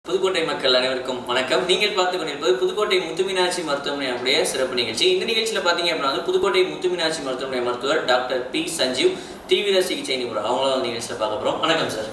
புதுக்கோட்டை மக்கள் அனைவருக்கும் வணக்கம் நீங்கள் பார்த்து கொண்டிருப்பது புதுக்கோட்டை முத்துமீனாட்சி மருத்துவமனை அப்படியே சிறப்பு நிகழ்ச்சி இந்த நிகழ்ச்சியில் பார்த்தீங்க அப்படின்னா வந்து புதுக்கோட்டை முத்துமீனாட்சி மருத்துவமனை மருத்துவர் டாக்டர் பி சஞ்சீவ் தீவிர சிகிச்சை நிபுணர் அவங்களும் வந்து நிகழ்ச்சியில் பார்க்க போகிறோம் வணக்கம் சார்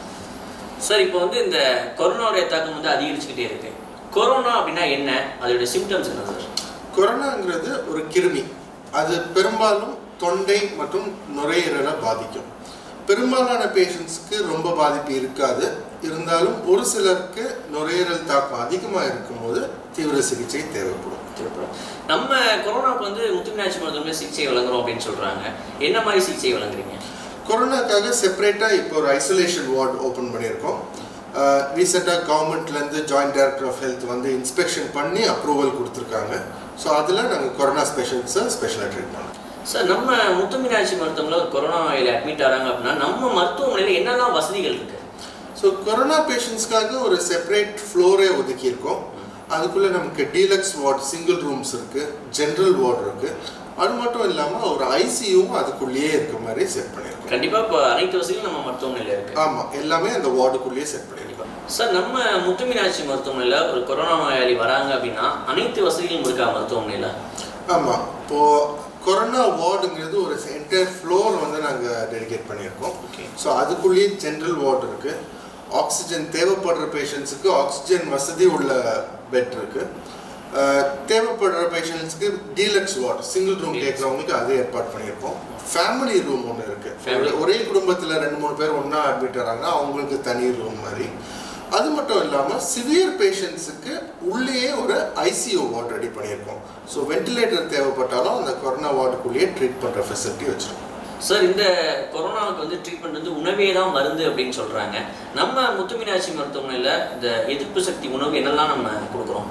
சார் இப்போ வந்து இந்த கொரோனாவுடைய தாக்கம் வந்து அதிகரிச்சுக்கிட்டே இருக்கு கொரோனா அப்படின்னா என்ன அதோட சிம்டம்ஸ் என்ன சார் கொரோனாங்கிறது ஒரு கிருமி அது பெரும்பாலும் தொண்டை மற்றும் நுரையீரலை பாதிக்கும் பெரும்பாலான பேஷண்ட்ஸ்க்கு ரொம்ப பாதிப்பு இருக்காது இருந்தாலும் ஒரு சிலருக்கு நுரையீரல் தாக்கம் அதிகமாக இருக்கும்போது தீவிர சிகிச்சை தேவைப்படும் திருப்பூர் நம்ம கொரோனாவுக்கு வந்து முத்துமீனாட்சி மருத்துவமனை சிகிச்சை வழங்குறோம் அப்படின்னு சொல்றாங்க என்ன மாதிரி சிகிச்சை வழங்குறீங்க கொரோனாக்காக செப்பரேட்டாக இப்போ ஒரு ஐசோலேஷன் வார்டு ஓப்பன் பண்ணியிருக்கோம் ரீசெண்டாக கவர்மெண்ட்லேருந்து ஜாயிண்ட் டைரக்டர் ஆஃப் ஹெல்த் வந்து இன்ஸ்பெக்ஷன் பண்ணி அப்ரூவல் கொடுத்துருக்காங்க ஸோ அதில் நாங்கள் கொரோனா ஸ்பெஷல்ஸை ஸ்பெஷலாக ட்ரீட் பண்ணோம் சார் நம்ம முத்துமீனாட்சி மருத்துவமனையில் ஒரு கொரோனா நோயில் அட்மிட் ஆகிறாங்க அப்படின்னா நம்ம மருத்துவமனையில் என்னெல்லாம் வசதிகள் இருக்கு ஸோ கொரோனா பேஷண்ட்ஸ்க்காக ஒரு செப்பரேட் ஃப்ளோரே ஒதுக்கியிருக்கோம் அதுக்குள்ளே நமக்கு டீலக்ஸ் வார்டு சிங்கிள் ரூம்ஸ் இருக்குது ஜென்ரல் வார்டு இருக்குது அது மட்டும் இல்லாமல் ஒரு ஐசியூவும் அதுக்குள்ளேயே இருக்க மாதிரி செட் பண்ணியிருக்கோம் கண்டிப்பா இப்போ அனைத்து வசதிகளும் நம்ம மருத்துவமனையில் இருக்கு ஆமாம் எல்லாமே அந்த வார்டுக்குள்ளேயே செட் பண்ணியிருக்கோம் சார் நம்ம முத்துமீனாட்சி மருத்துவமனையில் ஒரு கொரோனா நோயாளி வராங்க அப்படின்னா அனைத்து வசதிகளும் இருக்கா மருத்துவமனையில் ஆமாம் இப்போது கொரோனா வார்டுங்கிறது ஒரு என்டையர் ஃப்ளோர் வந்து நாங்கள் டெடிகேட் பண்ணியிருக்கோம் ஓகே ஸோ அதுக்குள்ளேயே ஜென்ரல் வார்டு இருக்குது ஆக்சிஜன் தேவைப்படுற பேஷண்ட்ஸுக்கு ஆக்சிஜன் வசதி உள்ள பெட் இருக்குது தேவைப்படுற பேஷண்ட்ஸ்க்கு டீலக்ஸ் வார்டு சிங்கிள் ரூம் கேட்குறவங்களுக்கு அது ஏற்பாடு பண்ணியிருக்கோம் ஃபேமிலி ரூம் ஒன்று Family. இருக்குது ஒரே குடும்பத்தில் ரெண்டு மூணு பேர் ஒன்றா அட்மிட் ஆகிறாங்கன்னா அவங்களுக்கு தனி ரூம் மாதிரி அது மட்டும் இல்லாமல் சிவியர் பேஷண்ட்ஸுக்கு உள்ளேயே ஒரு ஐசியூ வார்டு ரெடி பண்ணியிருக்கோம் ஸோ வென்டிலேட்டர் தேவைப்பட்டாலும் அந்த கொரோனா வார்டுக்குள்ளேயே ட்ரீட் பண்ணுற ஃபெசிலிட்டி வச்சுருக்கோம் சார் இந்த கொரோனாவுக்கு வந்து ட்ரீட்மெண்ட் வந்து உணவே தான் மருந்து அப்படின்னு சொல்றாங்க நம்ம முத்துமீனாட்சி மருத்துவமனையில் இந்த எதிர்ப்பு சக்தி உணவு என்னெல்லாம் நம்ம கொடுக்குறோம்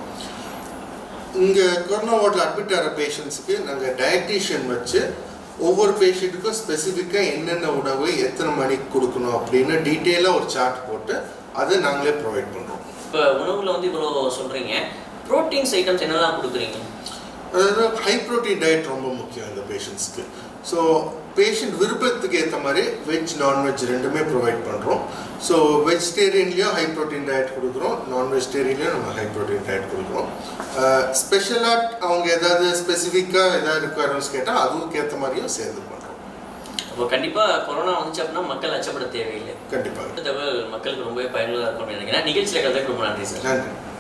இங்கே கொரோனா வார்டில் அட்மிட் ஆகிற பேஷண்ட்ஸுக்கு நாங்கள் டயட்டீஷியன் வச்சு ஒவ்வொரு பேஷண்ட்டுக்கும் ஸ்பெசிஃபிக்காக என்னென்ன உணவு எத்தனை மணிக்கு கொடுக்கணும் அப்படின்னு டீட்டெயிலாக ஒரு சார்ட் போட்டு அதை நாங்களே ப்ரொவைட் பண்ணுறோம் இப்போ உணவுல வந்து இவ்வளோ சொல்றீங்க ப்ரோட்டீன்ஸ் ஐட்டம்ஸ் என்னெல்லாம் கொடுக்குறீங்க அதாவது ஹை ப்ரோட்டீன் டயட் ரொம்ப முக்கியம் இந்த பேஷண்ட்ஸ்க்கு ஸோ பேஷண்ட் விருப்பத்துக்கு ஏற்ற மாதிரி வெஜ் நான்வெஜ் ரெண்டுமே ப்ரொவைட் பண்ணுறோம் ஸோ வெஜிடேரியன்லேயும் ஹை ப்ரோட்டீன் டயட் கொடுக்குறோம் நான் வெஜிடேரியன்லேயும் நம்ம ஹை ப்ரோட்டீன் டயட் கொடுக்குறோம் ஸ்பெஷலாக அவங்க ஏதாவது ஸ்பெசிஃபிக்காக ஏதாவது ரிக்குவயர்மெண்ட்ஸ் கேட்டால் அதுக்கு ஏற்ற மாதிரியும் சேர்ந்து பண்ணுறோம் அப்போ கண்டிப்பா கொரோனா வந்துச்சு அப்படின்னா மக்கள் அச்சப்பட தேவையில்லை கண்டிப்பாக இந்த தகவல் மக்களுக்கு ரொம்பவே பயனுள்ளதாக இருக்கும்னு நினைக்கிறேன் நிகழ்ச்சியில் கலந்துக்கு ரொம்ப நன்றி சார் நன்றி